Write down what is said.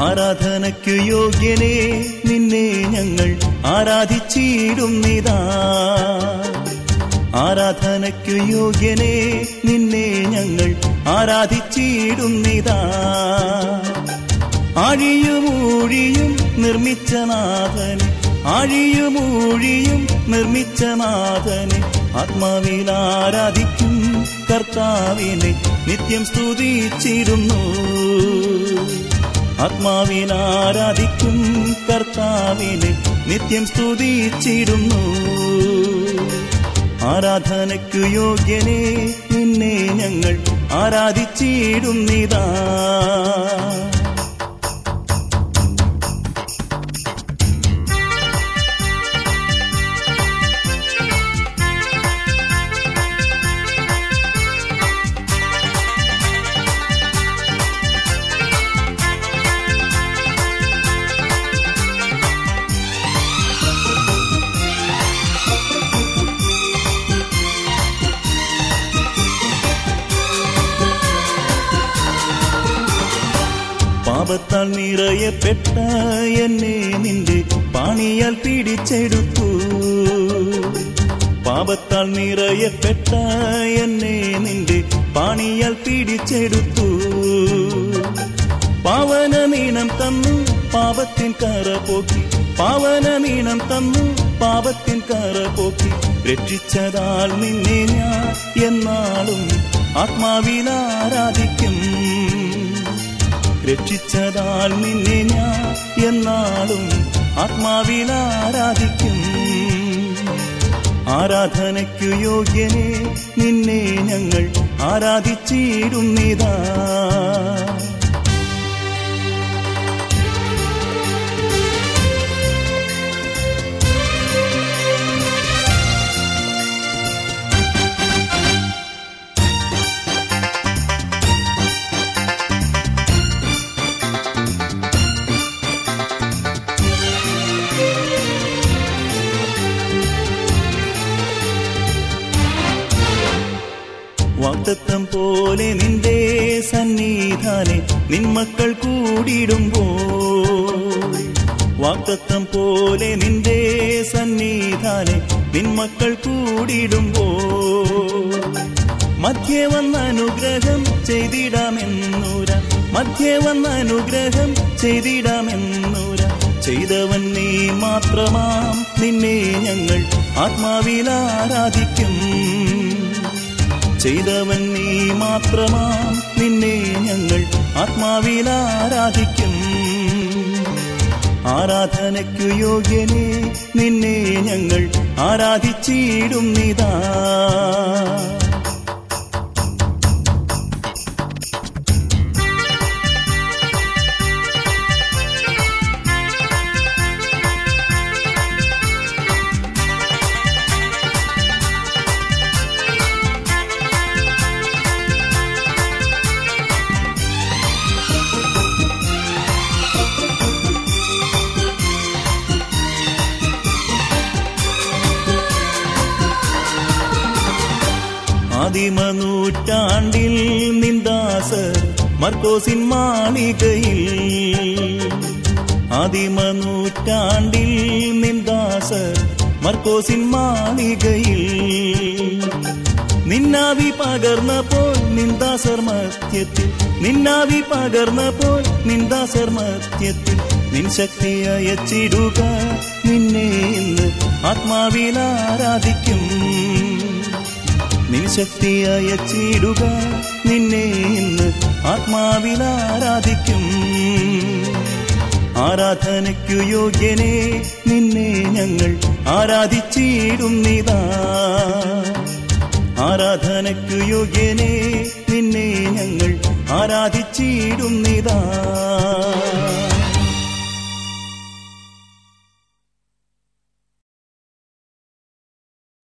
ആരാധനയ്ക്കു യോഗ്യനെ നിന്നെ ഞങ്ങൾ ആരാധിച്ചിടുന്നിതാ ആരാധനയ്ക്കു യോഗ്യനെ നിന്നെ ഞങ്ങൾ ആരാധിച്ചിടുന്നിതാ ആഴിയുമൂഴിയും നിർമ്മിച്ച നാഥനെ ആഴിയുമൂഴിയും നിർമ്മിച്ച നാഥനെ ആത്മാവിൽ ആരാധിക്കും കർത്താവിനെ നിത്യം സ്തുതിച്ചിരുന്നു ആത്മാവിൽ ആരാധിക്കും കർത്താവിനെ നിത്യം സ്തുതിച്ചിടുന്നു ആരാധനയ്ക്കു യോഗ്യനെ നിന്നെ ഞങ്ങൾ ആരാധിച്ചിടുന്നിതാ പാപത്താൽ നിറയപ്പെട്ട എന്നെ നിന്റെ പാണിയാൽ പിടിച്ചെടുത്തു പാപത്താൽ നിറയപ്പെട്ട എന്നെ നിന്റെ പാണിയാൽ പിടിച്ചെടുത്തു പാവന നീണം തന്നു പാപത്തിൻ കറ പോക്കി പാവന നീണം തന്നു പാപത്തിൻ കറ പോക്കി രക്ഷിച്ചതാൽ നിന്നെ ഞാൻ എന്നാളും ആത്മാവിൽ ആരാധിക്കും രക്ഷിച്ചതാൽ നിന്നെ ഞാൻ എന്നാളും ആത്മാവിൽ ആരാധിക്കും ആരാധനയ്ക്കു യോഗ്യനെ നിന്നെ ഞങ്ങൾ ആരാധിച്ചിടുന്നിതാ വാക്തത്വം പോലെ നിന്റെ സന്നിധാനെ നിന്മക്കൾ കൂടിയിടുമ്പോൾ വാക്തത്വം പോലെ നിന്റെ സന്നിധാനെ നിന്മക്കൾ കൂടിയിടുമ്പോൾ മധ്യേ വന്ന അനുഗ്രഹം ചെയ്തിടാമെന്നൂര മധ്യേ വന്ന അനുഗ്രഹം ചെയ്തിടാമെന്നൂര ചെയ്തവൻ നീ മാത്രമാം നിന്നെ ഞങ്ങൾ ആത്മാവിൽ ആരാധിക്കും ചെയ്തവൻ നീ മാത്രമാം നിന്നെ ഞങ്ങൾ ആത്മാവിൽ ആരാധിക്കും ആരാധനയ്ക്കു യോഗ്യനെ നിന്നെ ഞങ്ങൾ ആരാധിച്ചിടുന്നിതാ ആദിമനൂറ്റാണ്ടിൽ നിന്ദാസർ മർക്കോസിൻ മാളികയിൽ ആദിമനൂറ്റാണ്ടിൽ നിന്ദാസർ മർക്കോസിൻ മാളികയിൽ നിന്നാവി പകർന്നപ്പോൾ നിന്ദാസർ മധ്യത്തിൽ നിന്നാവി പകർന്നപ്പോൾ നിന്ദാസർ മധ്യത്തിൽ നിൻ ശക്തി അയച്ചിടുക നിന്നെ ഇന്ന് ആത്മാവിൽ ആരാധിക്കും നിൻ ശക്തി അയച്ചിടുക നിന്നെ ഇന്ന് ആത്മാവിൽ ആരാധിക്കും ആരാധനയ്ക്കു യോഗ്യനെ നിന്നെ ഞങ്ങൾ ആരാധിച്ചിടുന്നിതാ ആരാധനയ്ക്കു യോഗ്യനെ നിന്നെ ഞങ്ങൾ ആരാധിച്ചിടുന്നിതാ